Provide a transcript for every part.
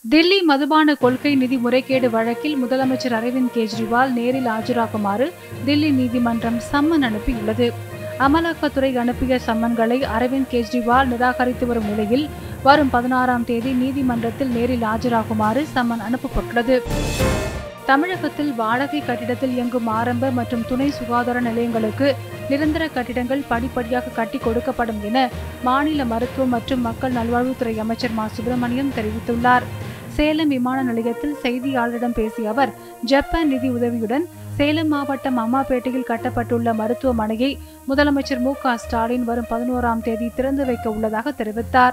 தில்லி மதுபான கொள்கை நிதி முறைகேடு வழக்கில் முதலமைச்சர் அரவிந்த் கெஜ்ரிவால் நேரில் ஆஜராகுமாறு தில்லி நீதிமன்றம் சம்மன் அனுப்பியுள்ளது அமலாக்கத்துறை அனுப்பிய சம்மன்களை அரவிந்த் கெஜ்ரிவால் நிராகரித்து வரும் நிலையில் வரும் பதினாறாம் தேதி நீதிமன்றத்தில் நேரில் ஆஜராகுமாறு சம்மன் அனுப்பப்பட்டுள்ளது தமிழகத்தில் வாடகை கட்டிடத்தில் இயங்கும் ஆரம்ப மற்றும் துணை சுகாதார நிலையங்களுக்கு நிரந்தர கட்டிடங்கள் படிப்படியாக கட்டி கொடுக்கப்படும் என மாநில மருத்துவம் மற்றும் மக்கள் நல்வாழ்வுத்துறை அமைச்சர் மா சுப்பிரமணியம் தெரிவித்துள்ளார் சேலம் விமான நிலையத்தில் செய்தியாளரிடம் பேசிய அவர் ஜப்பான் நிதி உதவியுடன் சேலம் மாவட்டம் அம்மாப்பேட்டையில் கட்டப்பட்டுள்ள மருத்துவமனையை முதலமைச்சர் மு க ஸ்டாலின் வரும் பதினோராம் தேதி திறந்து வைக்க உள்ளதாக தெரிவித்தார்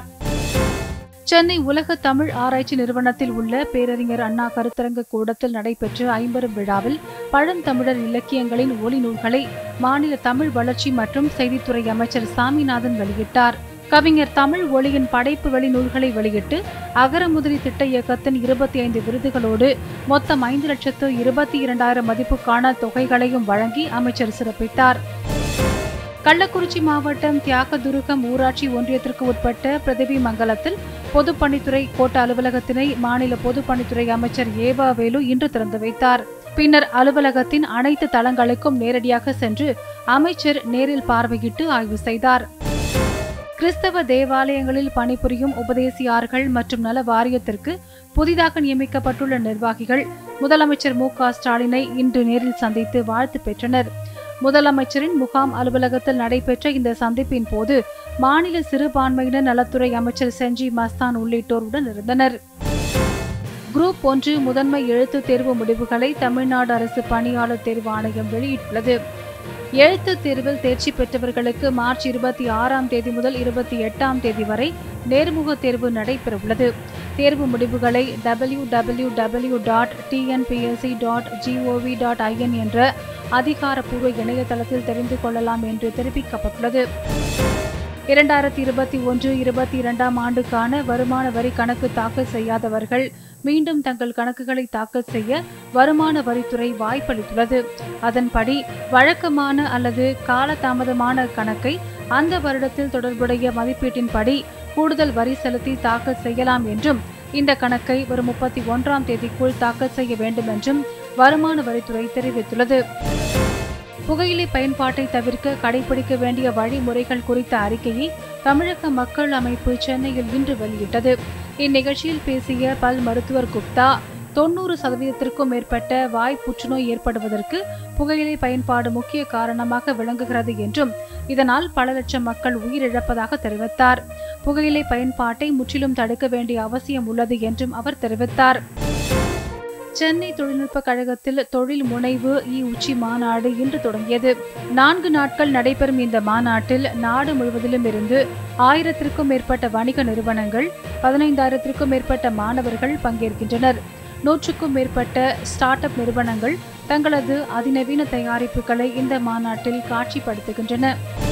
சென்னை உலக தமிழ் ஆராய்ச்சி நிறுவனத்தில் உள்ள பேரறிஞர் அண்ணா கருத்தரங்க கூடத்தில் நடைபெற்ற ஐம்பெரும் விழாவில் பழந்தமிழர் இலக்கியங்களின் ஒலி நூல்களை மாநில தமிழ் வளர்ச்சி மற்றும் செய்தித்துறை அமைச்சர் சாமிநாதன் வெளியிட்டார் கவிஞர் தமிழ் ஒளியின் படைப்பு வெளி நூல்களை வெளியிட்டு அகரமுதிரி திட்ட இயக்கத்தின் இருபத்தி ஐந்து விருதுகளோடு மொத்தம் ஐந்து லட்சத்து இருபத்தி இரண்டாயிரம் மதிப்புக்கான தொகைகளையும் வழங்கி அமைச்சர் சிறப்பித்தார் கள்ளக்குறிச்சி மாவட்டம் தியாகதுருகம் ஊராட்சி ஒன்றியத்திற்கு உட்பட்ட பிரதிபி மங்கலத்தில் பொதுப்பணித்துறை கோட்ட அலுவலகத்தினை மாநில பொதுப்பணித்துறை அமைச்சர் ஏவா வேலு இன்று திறந்து வைத்தார் பின்னர் அலுவலகத்தின் அனைத்து தளங்களுக்கும் நேரடியாக சென்று அமைச்சர் நேரில் பார்வையிட்டு ஆய்வு செய்தார் கிறிஸ்தவ தேவாலயங்களில் பணிபுரியும் உபதேசியார்கள் மற்றும் நல வாரியத்திற்கு புதிதாக நியமிக்கப்பட்டுள்ள நிர்வாகிகள் முதலமைச்சர் மு க ஸ்டாலினை இன்று நேரில் சந்தித்து வாழ்த்து பெற்றனர் முதலமைச்சரின் முகாம் அலுவலகத்தில் நடைபெற்ற இந்த சந்திப்பின் போது மாநில சிறுபான்மையினர் நலத்துறை அமைச்சர் செஞ்சி மஸ்தான் உள்ளிட்டோர் உடன் இருந்தனர் குரூப் ஒன்று முதன்மை எழுத்து தேர்வு முடிவுகளை தமிழ்நாடு அரசு பணியாளர் தேர்வு ஆணையம் வெளியிட்டுள்ளது எழுத்து தேர்வில் தேர்ச்சி பெற்றவர்களுக்கு மார்ச் இருபத்தி ஆறாம் தேதி முதல் இருபத்தி எட்டாம் தேதி வரை நேர்முக தேர்வு நடைபெறவுள்ளது தேர்வு முடிவுகளை W W W dot TNPSC dot GOV dot IN என்ற அதிகாரப்பூர்வ இணையதளத்தில் தெரிந்து கொள்ளலாம் என்று தெரிவிக்கப்பட்டுள்ளது இரண்டாயிரத்தி இருபத்தி ஒன்று இருபத்தி இரண்டாம் ஆண்டுக்கான வருமான வரி கணக்கு தாக்கல் செய்யாதவர்கள் மீண்டும் தங்கள் கணக்குகளை தாக்கல் செய்ய வருமான வரித்துறை வாய்ப்பளித்துள்ளது அதன்படி வழக்கமான அல்லது காலதாமதமான கணக்கை அந்த வருடத்தில் தொடர்புடைய மதிப்பீட்டின்படி கூடுதல் வரி செலுத்தி தாக்கல் செய்யலாம் என்றும் இந்த கணக்கை வரும் முப்பத்தி ஒன்றாம் தேதிக்குள் தாக்கல் செய்ய வேண்டும் என்றும் வருமான வரித்துறை தெரிவித்துள்ளது புகையிலை பயன்பாட்டை தவிர்க்க கடைபிடிக்க வேண்டிய வழிமுறைகள் குறித்த அறிக்கையை தமிழக மக்கள் அமைப்பு சென்னையில் இன்று வெளியிட்டது இந்நிகழ்ச்சியில் பேசிய பல் மருத்துவர் குப்தா தொன்னூறு சதவீதத்திற்கும் மேற்பட்ட வாய் புற்றுநோய் ஏற்படுவதற்கு புகையிலை பயன்பாடு முக்கிய காரணமாக விளங்குகிறது என்றும் இதனால் பல லட்சம் மக்கள் உயிரிழப்பதாக தெரிவித்தார் புகையிலை பயன்பாட்டை முற்றிலும் தடுக்க வேண்டிய அவசியம் உள்ளது என்றும் அவர் தெரிவித்தார் சென்னை தொழில்நுட்ப கழகத்தில் தொழில் முனைவு இ உச்சி மாநாடு இன்று தொடங்கியது நான்கு நாட்கள் நடைபெறும் இந்த மாநாட்டில் நாடு முழுவதிலும் இருந்து ஆயிரத்திற்கும் மேற்பட்ட வணிக நிறுவனங்கள் பதினைந்தாயிரத்திற்கும் மேற்பட்ட மாணவர்கள் பங்கேற்கின்றனர் நூற்றுக்கும் மேற்பட்ட ஸ்டார்ட் அப் நிறுவனங்கள் தங்களது அதிநவீன தயாரிப்புகளை இந்த மாநாட்டில் காட்சிப்படுத்துகின்றன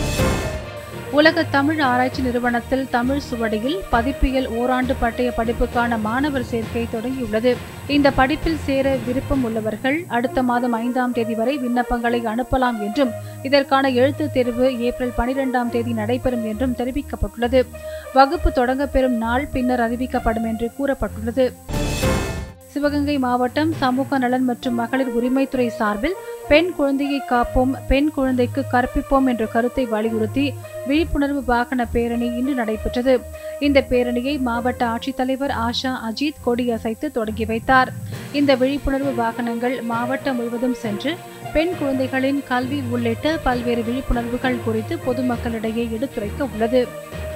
உலக தமிழ் ஆராய்ச்சி நிறுவனத்தில் தமிழ் சுவடியில் பதிப்பியல் ஓராண்டு பட்டய படிப்புக்கான மாணவர் சேர்க்கை தொடங்கியுள்ளது இந்த படிப்பில் சேர விருப்பம் உள்ளவர்கள் அடுத்த மாதம் ஐந்தாம் தேதி வரை விண்ணப்பங்களை அனுப்பலாம் என்றும் இதற்கான எழுத்துத் தேர்வு ஏப்ரல் பனிரெண்டாம் தேதி நடைபெறும் என்றும் தெரிவிக்கப்பட்டுள்ளது வகுப்பு தொடங்கப்பெறும் நாள் பின்னர் அறிவிக்கப்படும் என்று கூறப்பட்டுள்ளது சிவகங்கை மாவட்டம் சமூக நலன் மற்றும் மகளிர் உரிமைத்துறை சார்பில் பெண் குழந்தையை காப்போம் பெண் குழந்தைக்கு கற்பிப்போம் என்ற கருத்தை வலியுறுத்தி விழிப்புணர்வு வாகன பேரணி இன்று நடைபெற்றது இந்த பேரணியை மாவட்ட ஆட்சித்தலைவர் ஆஷா அஜித் கொடியசைத்து தொடங்கி வைத்தார் இந்த விழிப்புணர்வு வாகனங்கள் மாவட்டம் முழுவதும் சென்று பெண் குழந்தைகளின் கல்வி உள்ளிட்ட பல்வேறு விழிப்புணர்வுகள் குறித்து பொதுமக்களிடையே எடுத்துரைக்க உள்ளது